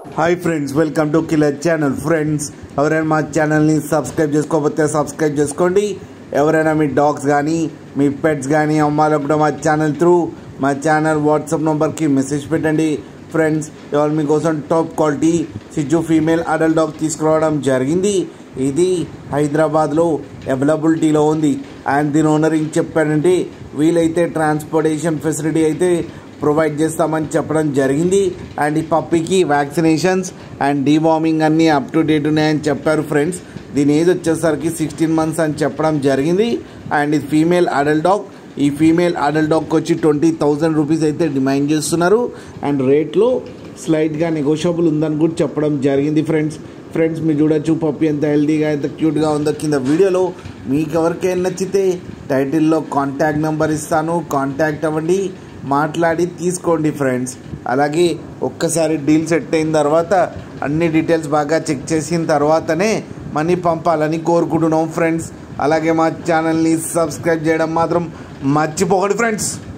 hi friends welcome to killer channel friends ఎవరైనా మా ఛానల్ని సబ్స్క్రైబ్ చేసుకోకపోతే సబ్స్క్రైబ్ చేసుకోండి ఎవరైనా మీ డాగ్స్ కానీ మీ పెట్స్ కానీ అమ్మాలనుకుంటే మా ఛానల్ త్రూ మా ఛానల్ వాట్సాప్ నెంబర్కి మెసేజ్ పెట్టండి ఫ్రెండ్స్ ఇవాళ మీకోసం టాప్ క్వాలిటీ సిజు ఫీమేల్ అడల్ట్ డాగ్ తీసుకురావడం జరిగింది ఇది హైదరాబాద్లో అవైలబిలిటీలో ఉంది అండ్ దీని ఓనర్ ఏం చెప్పాడంటే వీలైతే ట్రాన్స్పోర్టేషన్ ఫెసిలిటీ అయితే ప్రొవైడ్ చేస్తామని చెప్పడం జరిగింది అండ్ ఈ పప్పీకి వ్యాక్సినేషన్స్ అండ్ డీవార్మింగ్ అన్నీ అప్ టు డేట్ ఉన్నాయని చెప్పారు ఫ్రెండ్స్ దీని ఏజ్ వచ్చేసరికి సిక్స్టీన్ మంత్స్ అని చెప్పడం జరిగింది అండ్ ఇది ఫీమేల్ అడల్ట్ డాగ్ ఈ ఫీమేల్ అడల్ట్ డాగ్కి వచ్చి ట్వంటీ థౌజండ్ రూపీస్ అయితే డిమాండ్ చేస్తున్నారు అండ్ రేట్లో స్లైట్గా నెగోషియబుల్ ఉందని కూడా చెప్పడం జరిగింది ఫ్రెండ్స్ ఫ్రెండ్స్ మీరు చూడొచ్చు పప్పి ఎంత హెల్తీగా ఎంత క్యూట్గా ఉందో కింద వీడియోలో మీకు ఎవరికైనా నచ్చితే టైటిల్లో కాంటాక్ట్ నెంబర్ ఇస్తాను కాంటాక్ట్ అవ్వండి మాట్లాడి తీసుకోండి ఫ్రెండ్స్ అలాగే ఒక్కసారి డీల్ సెట్ అయిన తర్వాత అన్ని డీటెయిల్స్ బాగా చెక్ చేసిన తర్వాతనే మనీ పంపాలని కోరుకుంటున్నాం ఫ్రెండ్స్ అలాగే మా ఛానల్ని సబ్స్క్రైబ్ చేయడం మాత్రం మర్చిపోకండి ఫ్రెండ్స్